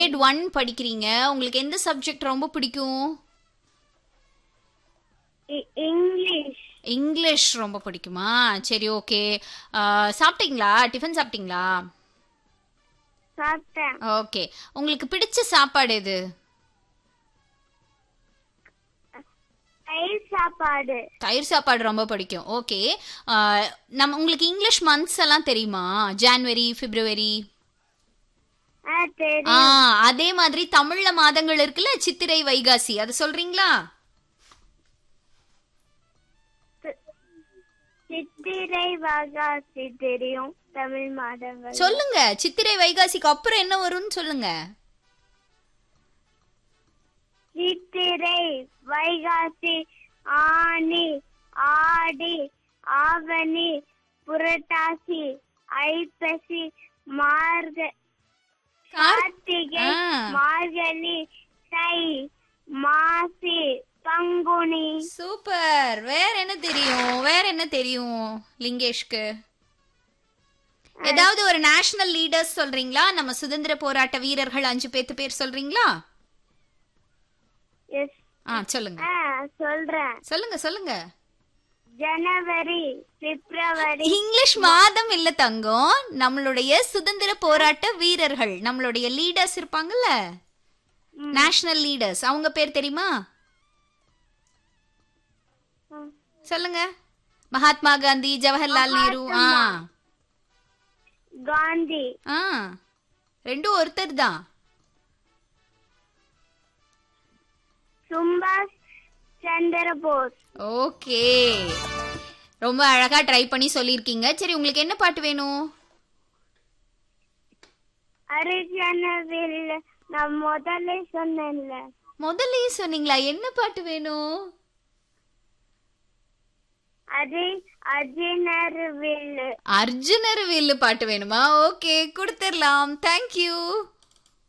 Grade one படிக்கிறீங்க உங்களுக்கு எந்த சப்ஜெக்ட் ரொம்ப பிடிக்கும் இ- இங்கிலீஷ் இங்கிலீஷ் ரொம்ப பிடிக்குமா சரி ஓகே சாப்பிட்டீங்களா டிஃபன் சாப்பிட்டீங்களா சாப்பிட்டேன் ஓகே உங்களுக்கு பிடிச்ச சாப்பாடு எது தயிர் சாப்பாடு தயிர் சாப்பாடு ரொம்ப பிடிக்கும் ஓகே நம்ம உங்களுக்கு இங்கிலீஷ் மந்த்ஸ் எல்லாம் தெரியுமா ஜான்வரி பிப்ரவரி ஆ தெரியும் ஆ அதே மாதிரி தமிழ்ல மாதங்கள் இருக்குல்ல சித்திரை வைகாசி அது சொல்றீங்களா சித்திரை வாகாசி தெரியும் தமிழ் மாதங்கள் சொல்லுங்க சித்திரை வைகாசிக்கு அப்புறம் என்ன வரும்னு சொல்லுங்க சித்திரை வைகாசி ஆனி ஆடி ஆவணி புரட்டாசி ஐப்பசி மார்க கார்த்திகை ஆ. மார்கழி தை மாசி பங்குனி சூப்பர் வேற என்ன தெரியும் வேற என்ன தெரியும் லிங்கேஷ்க்கு ஏதாவது ஒரு நேஷனல் லீடர்ஸ் சொல்றீங்களா நம்ம சுதந்திர போராட்ட வீரர்கள் அஞ்சு பேத்து பேர் சொல்றீங்களா எஸ் ஆ சொல்லுங்க ஆ சொல்றேன் சொல்லுங்க சொல்லுங்க ஜனவரி பிப்ரவரி இங்கிலீஷ் மாதம் இல்ல தங்கம் நம்மளுடைய சுதந்திர போராட்ட வீரர்கள் நம்மளுடைய லீடர்ஸ் இருப்பாங்கல்ல நேஷனல் லீடர்ஸ் அவங்க பேர் தெரியுமா ம். சொல்லுங்க மகாத்மா காந்தி ஜவஹர்லால் நேரு ஆ காந்தி ஆ ரெண்டும் ஒருத்தர் தான் சுபாஷ் சந்திர போஸ் ஓகே ரொம்ப அழகா ட்ரை பண்ணி சொல்லியிருக்கீங்க சரி உங்களுக்கு என்ன பாட்டு வேணும் அரிஜனவில் நான் முதல்ல சொன்னேன்ல முதல்லயே சொன்னீங்களா என்ன பாட்டு வேணும் அது அஜினர்வில் அர்ஜுனர் வில்லு பாட்டு வேணுமா ஓகே கொடுத்துடலாம் தேங்க்யூ